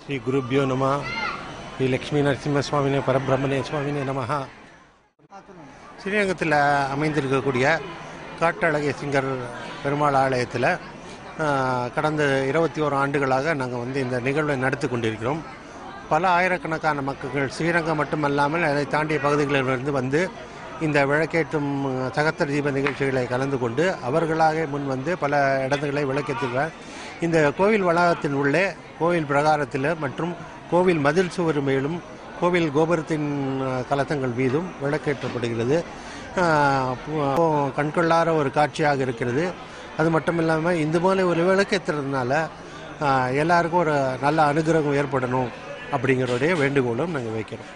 ஸ்ரீ குருப்பியோ நம ஸ்ரீ லக்ஷ்மி நரசிம்ம சுவாமினே பரபிரம்மனே சுவாமினே நமஹ ஸ்ரீரங்கத்தில் அமைந்திருக்கக்கூடிய காட்டழகை சிங்கர் பெருமாள் ஆலயத்தில் கடந்த இருபத்தி ஓரு ஆண்டுகளாக நாங்கள் வந்து இந்த நிகழ்வை நடத்தி கொண்டிருக்கிறோம் பல ஆயிரக்கணக்கான மக்கள் ஸ்ரீரங்கம் மட்டுமல்லாமல் அதை தாண்டிய பகுதிகளிலிருந்து வந்து இந்த விளக்கேற்றும் சகத்தர் தீப நிகழ்ச்சிகளை கலந்து கொண்டு அவர்களாக முன் வந்து பல இடங்களை விளக்கேற்றுகிறார் இந்த கோவில் வளாகத்தின் உள்ளே கோவில் பிரகாரத்தில் மற்றும் கோவில் மதில் சுவர் மேலும் கோவில் கோபுரத்தின் அஹ், கலசங்கள் மீதும் விளக்கேற்றப்படுகிறது அஹ், அப்போ கண்கொள்ளார ஒரு காட்சியாக இருக்கிறது அது மட்டும் இல்லாமல் இந்த போல ஒரு விளக்கேற்றுறதுனால அஹ், எல்லாருக்கும் ஒரு நல்ல அனுகிரகம் ஏற்படணும் அப்படிங்கிறோடைய வேண்டுகோளும் நாங்கள் வைக்கிறோம்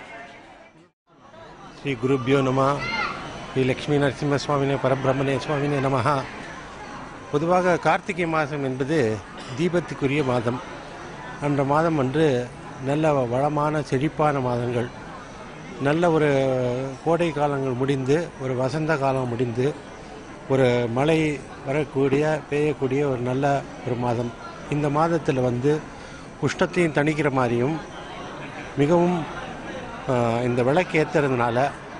ஸ்ரீ குருப்பியோ நம ஸ்ரீ லக்ஷ்மி நரசிம்ம சுவாமினே பரபிரம்மனே சுவாமினே நமஹ பொதுவாக கார்த்திகை மாதம் என்பது தீபத்துக்குரிய மாதம் அந்த மாதம் அன்று நல்ல வளமான செழிப்பான மாதங்கள் நல்ல ஒரு கோடை காலங்கள் முடிந்து ஒரு வசந்த காலம் முடிந்து ஒரு மழை வரக்கூடிய பெய்யக்கூடிய ஒரு நல்ல ஒரு மாதம் இந்த மாதத்தில் வந்து உஷ்ணத்தையும் தணிக்கிற மாதிரியும் மிகவும் ஆஹ், இந்த விளக்கு ஏற்றுறதுனால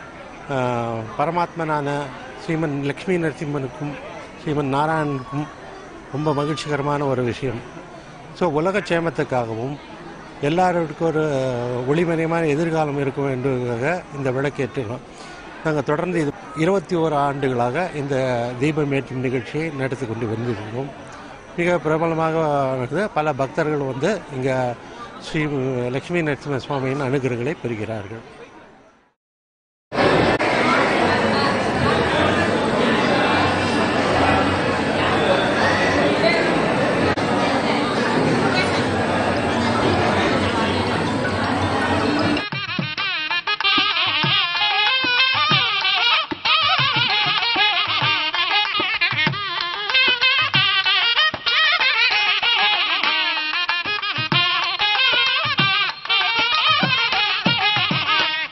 பரமாத்மனான ஸ்ரீமன் லக்ஷ்மி நரசிம்மனுக்கும் ஸ்ரீமன் நாராயணனுக்கும் ரொம்ப மகிழ்ச்சிகரமான ஒரு விஷயம் ஸோ உலக சேமத்துக்காகவும் எல்லாருக்கும் ஒரு ஒளிமயமான எதிர்காலம் இருக்கும் என்பதற்காக இந்த விளக்கேற்றுகிறோம் நாங்கள் தொடர்ந்து இது இருபத்தி ஓரு ஆண்டுகளாக இந்த தீபமேற்றும் நிகழ்ச்சியை நடத்தி கொண்டு வந்திருக்கிறோம் மிக பிரபலமாக நடக்குது. பல பக்தர்கள் வந்து இங்கே ஸ்ரீ லக்ஷ்மி நரசிம்ம சுவாமியின் அனுகிரகங்களை பெறுகிறார்கள் Thank you.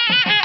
ஆ